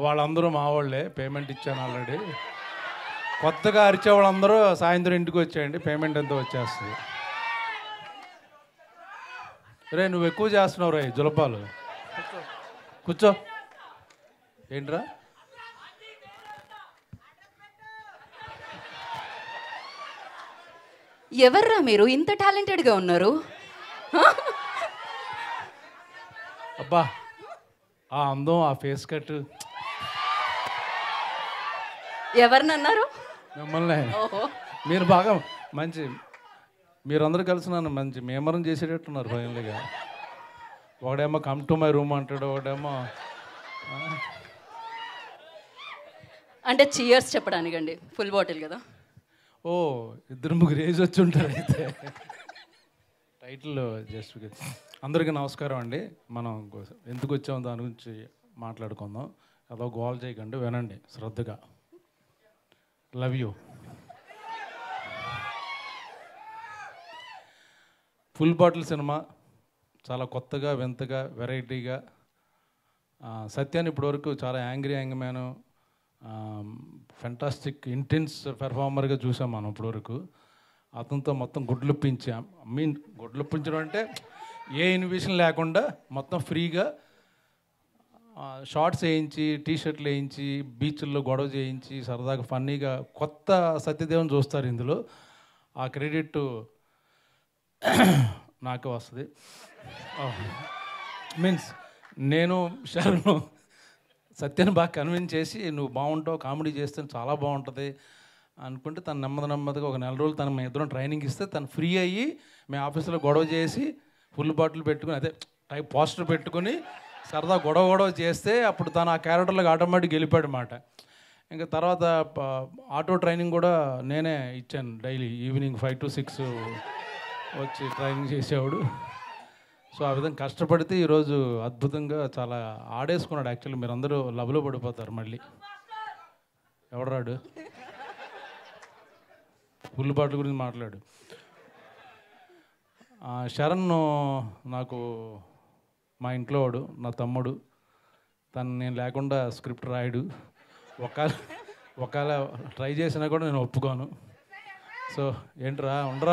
వాళ్ళందరూ మా వాళ్ళే పేమెంట్ ఇచ్చాను ఆల్రెడీ కొత్తగా అరిచే వాళ్ళందరూ సాయంత్రం ఇంటికి వచ్చేయండి పేమెంట్ ఎంతో వచ్చేస్తుంది రే నువ్వు ఎక్కువ చేస్తున్నావు రే జులపాలు కూర్చో ఏంట్రా ఎవర్రా మీరు ఇంత టాలెంటెడ్గా ఉన్నారు అబ్బా ఆ అందం ఆ ఫేస్ కట్ ఎవరినన్నారు మిమ్మల్ని ఓహో మీరు బాగా మంచి మీరందరూ కలిసి నన్ను మంచి మేమరం చేసేటట్టున్నారు ఫైనల్గా ఒకడేమో కమ్ టు మై రూమ్ అంటాడు ఒకడేమో అంటే చియర్స్ చెప్పడానికి అండి ఫుల్ బాటిల్ కదా ఓ ఇద్దరు ముగ్గురు ఏజ్ వచ్చి ఉంటారు అయితే టైటిల్ జస్ట్ అందరికీ నమస్కారం అండి మనం ఎందుకు వచ్చామో దాని గురించి మాట్లాడుకుందాం అదో గోల్ చేయకండి వినండి శ్రద్ధగా లవ్ యూ ఫుల్ బాటిల్ సినిమా చాలా కొత్తగా వింతగా వెరైటీగా ఆ, సత్యాన్ని ఇప్పటివరకు చాలా angry young man fantastic intense పెర్ఫార్మర్గా చూసాం మనం ఇప్పటివరకు అతనితో మొత్తం గుడ్లుప్పించాం మీన్ గుడ్లుప్పించడం అంటే ఏ ఇన్విషన్ లేకుండా మొత్తం ఫ్రీగా షార్ట్స్ వేయించి టీ షర్ట్లు వేయించి బీచ్ల్లో గొడవ చేయించి సరదాగా ఫన్నీగా కొత్త సత్యదేవన్ చూస్తారు ఇందులో ఆ క్రెడిట్ నాకు వస్తుంది మీన్స్ నేను శరణు సత్యాన్ని బాగా కన్విన్స్ చేసి నువ్వు బాగుంటావు కామెడీ చేస్తే చాలా బాగుంటుంది అనుకుంటే తను నెమ్మది నెమ్మదిగా ఒక నెల రోజులు తను మేము ఇద్దరం ట్రైనింగ్ ఇస్తే తను ఫ్రీ అయ్యి మేము ఆఫీస్లో గొడవ చేసి ఫుల్ బాటిల్ పెట్టుకుని అదే టైప్ పోస్టర్ పెట్టుకుని సరదా గొడవ గొడవ చేస్తే అప్పుడు తను ఆ క్యారెక్టర్లోకి ఆటోమేటిక్ వెళ్ళిపోయాడు అనమాట ఇంకా తర్వాత ప- ఆటో ట్రైనింగ్ కూడా నేనే ఇచ్చాను daily evening five to six వచ్చి ట్రైనింగ్ చేసేవాడు సో ఆ విధంగా కష్టపడితే ఈరోజు అద్భుతంగా చాలా ఆడేసుకున్నాడు యాక్చువల్లీ మీరు అందరూ లవ్లో పడిపోతారు మళ్ళీ ఎవడరాడు ఫుల్ బాటిల్ గురించి మాట్లాడు ఆ, శరణ్ నాకు మా ఇంట్లో వాడు నా తమ్ముడు తను నేను లేకుండా స్క్రిప్ట్ రాయడు ఒకవేళ ఒకవేళ ట్రై చేసినా కూడా నేను ఒప్పుకోను సో ఏంట్రా ఉండరా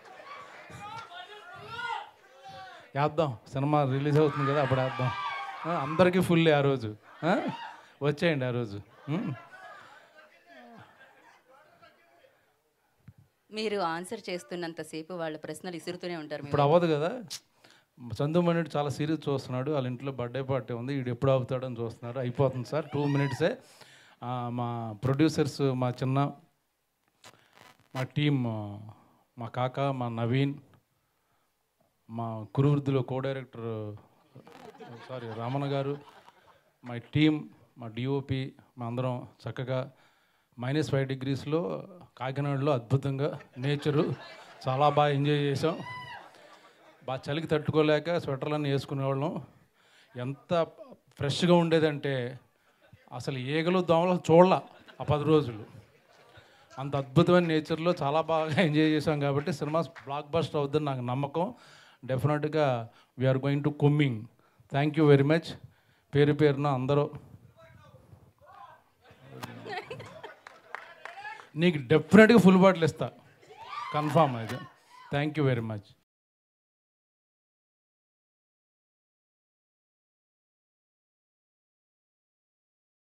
వేద్దాం సినిమా రిలీజ్ అవుతుంది కదా అప్పుడు వేద్దాం ఆ, అందరికీ ఫుల్ ఆ రోజు ఆ? వచ్చేయండి ఆ రోజు ఉం? మీరు ఆన్సర్ చేస్తున్నంతసేపు వాళ్ళ ప్రశ్నలు ఇసురుతూనే ఉంటారు మీ ఇప్పుడు అవ్వదు కదా చందు మనిటి చాలా సీరియస్ చూస్తున్నాడు వాళ్ళ ఇంట్లో బర్త్డే పార్టీ ఉంది వీడు ఎప్పుడు ఆపుతాడని చూస్తున్నారు అయిపోతుంది సార్ టూ మినిట్సే ఆ, మా ప్రొడ్యూసర్స్ మా చిన్న మా టీం మా కాక మా నవీన్ మా కురువృద్ధిలో co director sorry Ramanna garu మా టీం మా డిఓపి మా అందరం చక్కగా మైనస్ ఫైవ్ డిగ్రీస్లో కాకినాడలో అద్భుతంగా నేచరు చాలా బాగా ఎంజాయ్ చేసాం బాగా చలికి తట్టుకోలేక స్వెటర్లన్నీ వేసుకునేవాళ్ళం ఎంత ఫ్రెష్గా ఉండేదంటే అసలు ఈగలు దోమలు చూడాల ఆ పది రోజులు అంత అద్భుతమైన నేచర్లో చాలా బాగా ఎంజాయ్ చేసాం కాబట్టి సినిమా బ్లాక్ బస్టర్ అవుద్దని నాకు నమ్మకం డెఫినెట్గా we're going to coming thank you very much పేరు పేరున అందరూ నీకు డెఫినెట్గా ఫుల్ బాటిల్ ఇస్తా కన్ఫామ్ అయితే థ్యాంక్ యూ వెరీ మచ్